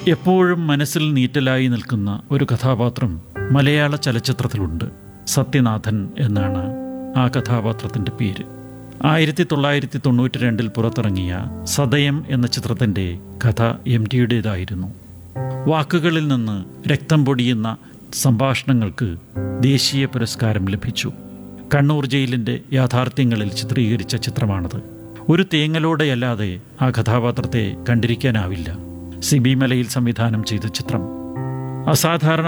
എപ്പോഴും മനസ്സിൽ നീറ്റലായി നിൽക്കുന്ന ഒരു കഥാപാത്രം മലയാള ചലച്ചിത്രത്തിലുണ്ട് സത്യനാഥൻ എന്നാണ് ആ കഥാപാത്രത്തിൻ്റെ പേര് ആയിരത്തി തൊള്ളായിരത്തി തൊണ്ണൂറ്റി രണ്ടിൽ പുറത്തിറങ്ങിയ സദയം എന്ന ചിത്രത്തിൻ്റെ കഥ എം ടിയുടേതായിരുന്നു വാക്കുകളിൽ നിന്ന് രക്തം പൊടിയുന്ന സംഭാഷണങ്ങൾക്ക് ദേശീയ പുരസ്കാരം ലഭിച്ചു കണ്ണൂർ ജയിലിൻ്റെ യാഥാർത്ഥ്യങ്ങളിൽ ചിത്രീകരിച്ച ചിത്രമാണത് ഒരു തേങ്ങലോടെയല്ലാതെ ആ കഥാപാത്രത്തെ കണ്ടിരിക്കാനാവില്ല സിബി മലയിൽ സംവിധാനം ചെയ്ത ചിത്രം അസാധാരണ